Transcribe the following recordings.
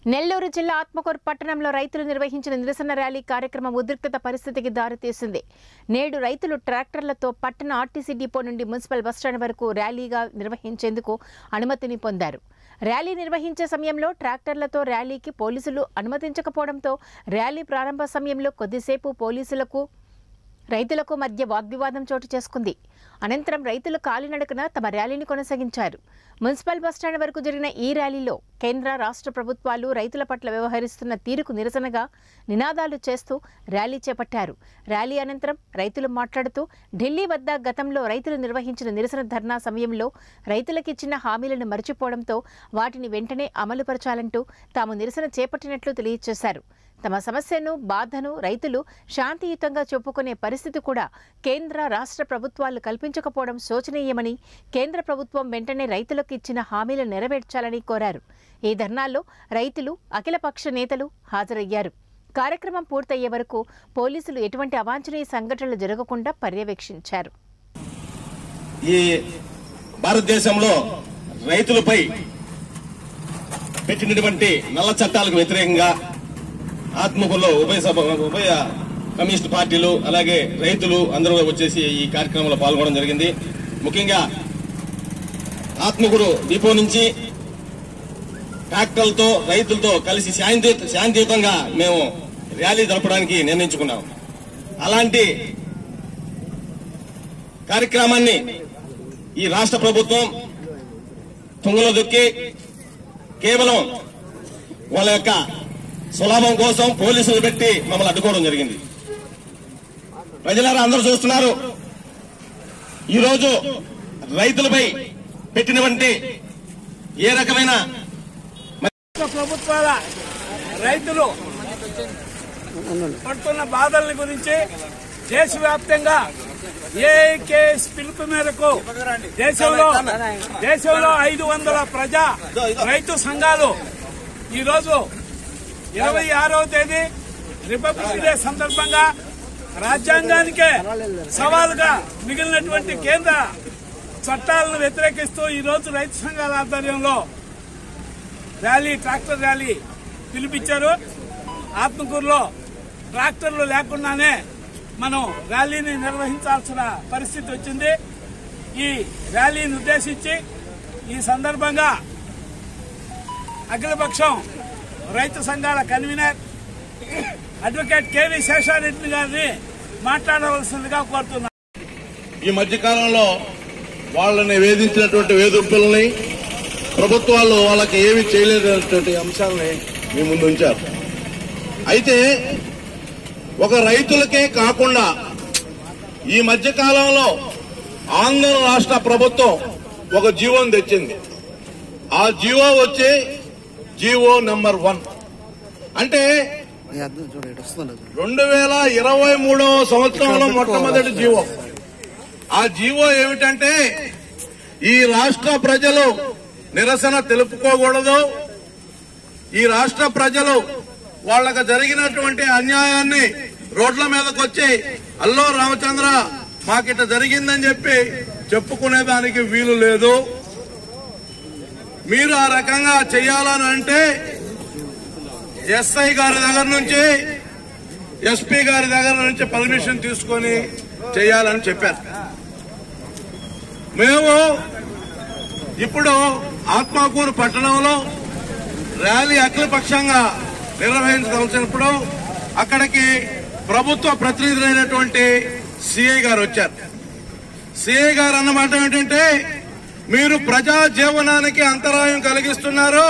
నెల్లూరు జిల్లా ఆత్మకూరు పట్టణంలో రైతులు నిర్వహించిన నిరసన ర్యాలీ కార్యక్రమం ఉద్రిక్తత పరిస్థితికి దారితీసింది నేడు రైతులు ట్రాక్టర్లతో పట్టణ ఆర్టీసీ డిపో నుండి మున్సిపల్ బస్టాండ్ వరకు ర్యాలీగా నిర్వహించేందుకు అనుమతిని పొందారు ర్యాలీ నిర్వహించే సమయంలో ట్రాక్టర్లతో ర్యాలీకి పోలీసులు అనుమతించకపోవడంతో ర్యాలీ ప్రారంభ సమయంలో కొద్దిసేపు పోలీసులకు రైతులకు మధ్య వాగ్వివాదం చోటు చేసుకుంది అనంతరం రైతులు కాలినడకన తమ ర్యాలీని కొనసాగించారు మున్సిపల్ బస్టాండ్ వరకు జరిగిన ఈ ర్యాలీలో కేంద్ర రాష్ట్ర ప్రభుత్వాలు రైతుల పట్ల వ్యవహరిస్తున్న తీరుకు నిరసనగా నినాదాలు చేస్తూ ర్యాలీ చేపట్టారు ర్యాలీ అనంతరం రైతులు మాట్లాడుతూ ఢిల్లీ వద్ద గతంలో రైతులు నిర్వహించిన నిరసన ధర్నా సమయంలో రైతులకిచ్చిన హామీలను మరచిపోవడంతో వాటిని వెంటనే అమలుపరచాలంటూ తాము నిరసన చేపట్టినట్లు తెలియజేశారు తమ సమస్యను బాధను రైతులు శాంతియుతంగా చెప్పుకునే పరిస్థితి కూడా కేంద్ర రాష్ట్ర ప్రభుత్వాలు కల్పించకపోవడం శోచనీయమని కేంద్ర ప్రభుత్వం వెంటనే రైతులకు ఇచ్చిన హామీలు నెరవేర్చాలని కోరారు ఈ ధర్నాల్లో రైతులు అఖిలపక్ష నేతలు హాజరయ్యారు కార్యక్రమం పూర్తయ్యే వరకు పోలీసులు ఎటువంటి అవాంఛనీయ సంఘటనలు జరగకుండా పర్యవేక్షించారు ఈ భారతదేశంలో రైతులపై పెట్టినటువంటి నల్ల చట్టాలకు వ్యతిరేకంగా ఆత్మకుల్లో ఉభయ సభ ఉభయ కమ్యూనిస్ట్ పార్టీలు అలాగే రైతులు అందరూ వచ్చేసి ఈ కార్యక్రమంలో పాల్గొనడం జరిగింది ముఖ్యంగా ఆత్మకూరు డిపో నుంచి ట్రాక్టర్లతో రైతులతో కలిసి శాంతి శాంతియుతంగా మేము ర్యాలీ జరపడానికి నిర్ణయించుకున్నాం అలాంటి కార్యక్రమాన్ని ఈ రాష్ట్ర ప్రభుత్వం తుంగలో దొక్కి కేవలం వాళ్ళ యొక్క సులభం కోసం పోలీసులు పెట్టి మమ్మల్ని అడ్డుకోవడం జరిగింది ప్రజలారా అందరూ చూస్తున్నారు ఈరోజు రైతులపై పెట్టినటువంటి ఏ రకమైన రాష్ట్ర ప్రభుత్వాల రైతులు పడుతున్న బాధల గురించి దేశవ్యాప్తంగా ఏకేఎస్ పిలుపు మేరకు దేశంలో దేశంలో ఐదు వందల ప్రజా రైతు సంఘాలు ఈరోజు ఇరవై ఆరవ తేదీ రిపబ్లిక్ డే సందర్భంగా రాజ్యాంగానికే సవాలుగా మిగిలినటువంటి కేంద్ర చట్టాలను వ్యతిరేకిస్తూ ఈ రోజు రైతు సంఘాల ఆధ్వర్యంలో ర్యాలీ ట్రాక్టర్ ర్యాలీ పిలిపించారు ఆత్మకూరులో ట్రాక్టర్లు లేకుండానే మనం ర్యాలీని నిర్వహించాల్సిన పరిస్థితి వచ్చింది ఈ ర్యాలీని ఉద్దేశించి ఈ సందర్భంగా అఖిలపక్షం రైతు సంఘాల కన్వీనర్ అడ్వకేట్ కేవీ శేషారెడ్డి గారిని మాట్లాడవలసిందిగా కోరుతున్నాను ఈ మధ్య కాలంలో వాళ్ళని వేధించినటువంటి వేధింపుల్ని ప్రభుత్వాలు వాళ్ళకి ఏమి చేయలేదనేటువంటి అంశాలని మీ ముందు ఉంచారు అయితే ఒక రైతులకే కాకుండా ఈ మధ్య కాలంలో ఆంధ్ర రాష్ట్ర ప్రభుత్వం ఒక జీవోని తెచ్చింది ఆ జీవో వచ్చి జీవో నెంబర్ వన్ అంటే రెండు వేల ఇరవై మూడవ సంవత్సరంలో మొట్టమొదటి జీవో ఆ జీవో ఏమిటంటే ఈ రాష్ట్ర ప్రజలు నిరసన తెలుపుకోకూడదు ఈ రాష్ట్ర ప్రజలు వాళ్ళకు జరిగినటువంటి అన్యాయాన్ని రోడ్ల మీదకి వచ్చి అల్లో రామచంద్ర మాకిట జరిగిందని చెప్పి చెప్పుకునేదానికి వీలు లేదు మీరు ఆ రకంగా చేయాలని అంటే ఎస్ఐ గారి దగ్గర నుంచి ఎస్పీ గారి దగ్గర నుంచి పర్మిషన్ తీసుకొని చేయాలని చెప్పారు మేము ఇప్పుడు ఆత్మకూరు పట్టణంలో ర్యాలీ అఖిలపక్షంగా నిర్వహించవలసినప్పుడు అక్కడికి ప్రభుత్వ ప్రతినిధులైనటువంటి సిఐ గారు వచ్చారు సిఐ గారు అన్నమాట ఏంటంటే మీరు ప్రజా జీవనానికి అంతరాయం కలిగిస్తున్నారు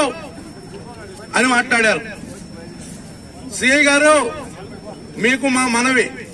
అని మాట్లాడారు సిఐ గారు మీకు మా మనవి